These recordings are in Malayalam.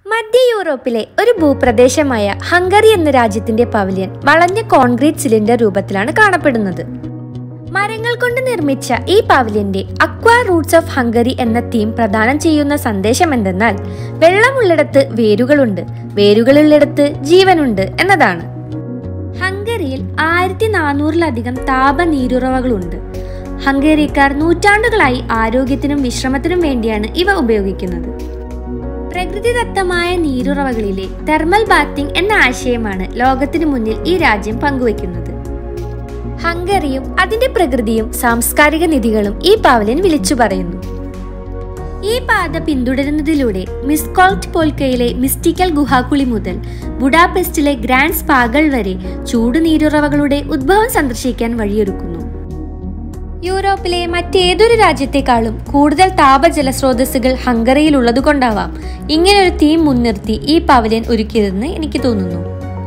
മധ്യ യൂറോപ്പിലെ ഒരു ഭൂപ്രദേശമായ ഹംഗറി എന്ന രാജ്യത്തിന്റെ പവലിയൻ വളഞ്ഞ കോൺക്രീറ്റ് സിലിണ്ടർ രൂപത്തിലാണ് കാണപ്പെടുന്നത് മരങ്ങൾ കൊണ്ട് നിർമ്മിച്ച ഈ പവലിയന്റെ അക്വാ റൂട്ട്സ് ഓഫ് ഹംഗറി എന്ന തീം പ്രദാനം ചെയ്യുന്ന സന്ദേശം എന്തെന്നാൽ വെള്ളമുള്ളിടത്ത് വേരുകളുണ്ട് വേരുകളുള്ളിടത്ത് ജീവനുണ്ട് എന്നതാണ് ഹംഗറിയിൽ ആയിരത്തി നാനൂറിലധികം താപ നീരുറവകളുണ്ട് ഹംഗേറിക്കാർ നൂറ്റാണ്ടുകളായി ആരോഗ്യത്തിനും വിശ്രമത്തിനും വേണ്ടിയാണ് ഇവ ഉപയോഗിക്കുന്നത് പ്രകൃതിദത്തമായ നീരുറവകളിലെ തെർമൽ ബാത്തിംഗ് എന്ന ആശയമാണ് ലോകത്തിനു മുന്നിൽ ഈ രാജ്യം പങ്കുവയ്ക്കുന്നത് ഹംഗറിയും അതിന്റെ പ്രകൃതിയും സാംസ്കാരിക നിധികളും ഈ പാവലിയൻ വിളിച്ചു പറയുന്നു ഈ പാത പിന്തുടരുന്നതിലൂടെ മിസ്കോൾട്ട് പോൽക്കയിലെ മിസ്റ്റിക്കൽ ഗുഹാകുളി മുതൽ ബുഡാപെസ്റ്റിലെ ഗ്രാൻഡ് സ്പാകൾ വരെ ചൂട് നീരുറവകളുടെ ഉദ്ഭവം സന്ദർശിക്കാൻ വഴിയൊരുക്കുന്നു യൂറോപ്പിലെ മറ്റേതൊരു രാജ്യത്തെക്കാളും കൂടുതൽ താപജല സ്രോതസ്സുകൾ ഹംഗറിയിൽ ഉള്ളതുകൊണ്ടാവാം ഇങ്ങനൊരു തീം മുൻനിർത്തി ഈ പവലിയൻ ഒരുക്കിയതെന്ന് എനിക്ക് തോന്നുന്നു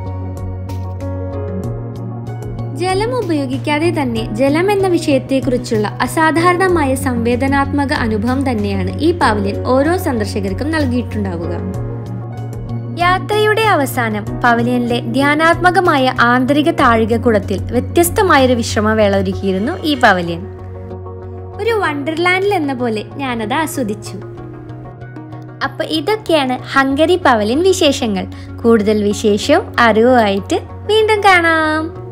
ജലം ഉപയോഗിക്കാതെ തന്നെ ജലം എന്ന വിഷയത്തെക്കുറിച്ചുള്ള അസാധാരണമായ സംവേദനാത്മക അനുഭവം തന്നെയാണ് ഈ പവലിയൻ ഓരോ സന്ദർശകർക്കും നൽകിയിട്ടുണ്ടാവുക യാത്രയുടെ അവസാനം പവലിയനിലെ ധ്യാനാത്മകമായ ആന്തരിക താഴികക്കുടത്തിൽ വ്യത്യസ്തമായൊരു വിശ്രമവേള ഒരുക്കിയിരുന്നു ഈ പവലിയൻ ഒരു വണ്ടർലാൻഡിൽ എന്ന പോലെ ഞാനത് ആസ്വദിച്ചു അപ്പൊ ഇതൊക്കെയാണ് ഹംഗറി പവലിയൻ വിശേഷങ്ങൾ കൂടുതൽ വിശേഷവും അറിവുമായിട്ട് വീണ്ടും കാണാം